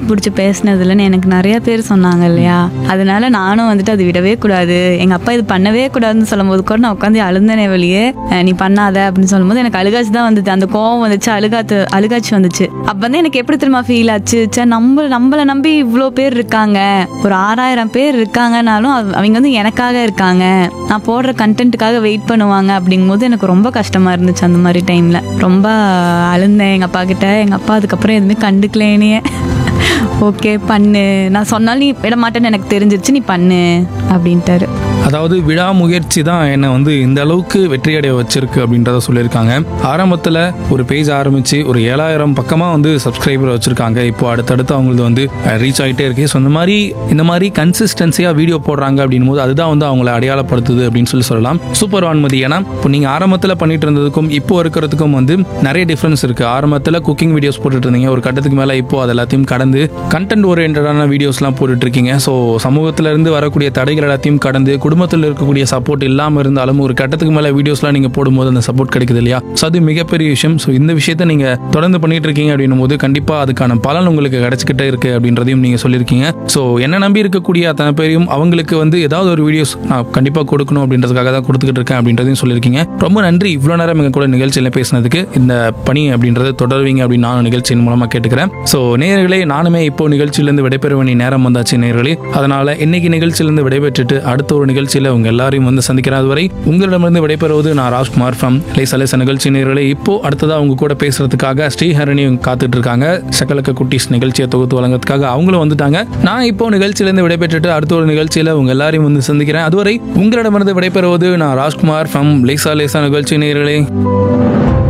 பிடிச்சி பேசினதுலன்னு எனக்கு நிறைய பேர் சொன்னாங்க இல்லையா அதனால நானும் வந்துட்டு அது விடவே கூடாது எங்க அப்பா இது பண்ணவே கூடாதுன்னு சொல்லும்போது கூட நான் உட்காந்து அழுந்தனே வெளியே நீ பண்ணாத அப்படின்னு சொல்லும்போது எனக்கு அழுகாச்சு தான் வந்துச்சு அந்த கோவம் வந்துச்சு அழுகாத்து அழுகாச்சு வந்துச்சு அப்ப வந்து எனக்கு எப்படி தெரியுமா ஃபீல் ஆச்சு ச்சே நம்ம நம்மளை நம்பி இவ்வளோ பேர் இருக்காங்க ஒரு ஆறாயிரம் பேர் இருக்காங்கனாலும் அவ- அவங்க வந்து எனக்காக இருக்காங்க நான் போடுற கண்டென்ட்டுக்காக வெயிட் பண்ணுவாங்க அப்படிங்கும்போது எனக்கு ரொம்ப கஷ்டமா இருந்துச்சு அந்த மாதிரி டைம்ல ரொம்ப அழுந்தேன் எங்க அப்பா கிட்ட எங்க அப்பா அதுக்கப்புறம் எதுவுமே கண்டுக்கலேனே ஓகே பண்ணு நான் சொன்னாலும் நீ விட மாட்டேன்னு எனக்கு தெரிஞ்சிருச்சு நீ பண்ணு அப்படின்ட்டாரு அதாவது விடாமுயற்சி தான் என்னை வந்து இந்த அளவுக்கு வெற்றியடைய வச்சிருக்கு அப்படின்றத சொல்லியிருக்காங்க ஆரம்பத்தில் ஒரு பேஜ் ஆரம்பித்து ஒரு ஏழாயிரம் பக்கமாக வந்து சப்ஸ்கிரைபர் வச்சுருக்காங்க இப்போ அடுத்தடுத்து அவங்களுக்கு வந்து ரீச் ஆகிட்டே இருக்கு ஸோ இந்த மாதிரி இந்த மாதிரி கன்சிஸ்டன்சியாக வீடியோ போடுறாங்க அப்படின் போது அதுதான் வந்து அவங்கள அடையாளப்படுத்துது அப்படின்னு சொல்லி சொல்லலாம் சூப்பர் வான்மதி ஏன்னா இப்போ நீங்கள் ஆரம்பத்தில் பண்ணிட்டு இருந்ததுக்கும் இப்போ இருக்கிறதுக்கும் வந்து நிறைய டிஃப்ரென்ஸ் இருக்குது ஆரம்பத்தில் குக்கிங் வீடியோஸ் போட்டுட்டு இருந்தீங்க ஒரு கட்டத்துக்கு மேலே இப்போ அது எல்லாத்தையும் கடந்து கண்டென்ட் ஓரியன்டான வீடியோஸ்லாம் போட்டுட்டு இருக்கீங்க ஸோ சமூகத்துல இருந்து வரக்கூடிய தடைகள் எல்லாத்தையும் கடந்து குடும்பத்தில் இருக்கக்கூடிய சப்போர்ட் இல்லாமல் இருந்தாலும் ஒரு கட்டத்துக்கு மேலே வீடியோஸ்லாம் நீங்கள் போடும்போது அந்த சப்போர்ட் கிடைக்குது இல்லையா ஸோ அது மிகப்பெரிய விஷயம் ஸோ இந்த விஷயத்தை நீங்கள் தொடர்ந்து பண்ணிட்டு இருக்கீங்க அப்படின்னும் போது கண்டிப்பாக அதுக்கான பலன் உங்களுக்கு கிடைச்சிக்கிட்டே இருக்கு அப்படின்றதையும் நீங்கள் சொல்லியிருக்கீங்க ஸோ என்ன நம்பி இருக்கக்கூடிய அத்தனை பேரையும் அவங்களுக்கு வந்து ஏதாவது ஒரு வீடியோஸ் நான் கண்டிப்பாக கொடுக்கணும் அப்படின்றதுக்காக தான் கொடுத்துக்கிட்டு இருக்கேன் அப்படின்றதையும் சொல்லியிருக்கீங்க ரொம்ப நன்றி இவ்வளோ நேரம் எங்க கூட நிகழ்ச்சியில் பேசினதுக்கு இந்த பணி அப்படின்றத தொடருவீங்க அப்படின்னு நானும் நிகழ்ச்சியின் மூலமாக கேட்டுக்கிறேன் ஸோ நேயர்களே நானுமே இப்போ நிகழ்ச்சியிலேருந்து விடைபெற வேண்டிய நேரம் வந்தாச்சு நேயர்களே அதனால இன்னைக்கு நிகழ்ச்சியிலேருந்து விடைபெற்றுட்டு அடுத்த ஒரு நிகழ்ச்சியில் உங்க எல்லாரையும் வந்து சந்திக்கிறேன் அதுவரை உங்களிடமிருந்து விடைபெறுவது நான் ராஜ்குமார் ஃப்ரம் லேசலேச நிகழ்ச்சி நேயர்களே இப்போ அடுத்ததா உங்க கூட பேசுறதுக்காக ஸ்ரீஹரணி காத்துட்டு இருக்காங்க சகலக்க குட்டீஸ் நிகழ்ச்சியை தொகுத்து வழங்குறதுக்காக அவங்களும் வந்துட்டாங்க நான் இப்போ நிகழ்ச்சியிலேருந்து விடைபெற்றுட்டு அடுத்த ஒரு நிகழ்ச்சியில் உங்க எல்லாரையும் வந்து சந்திக்கிறேன் அதுவரை உங்களிடமிருந்து விடைபெறுவது நான் ராஜ்குமார் ஃப்ரம் லேசா லேசா நிகழ்ச்சி நேயர்களே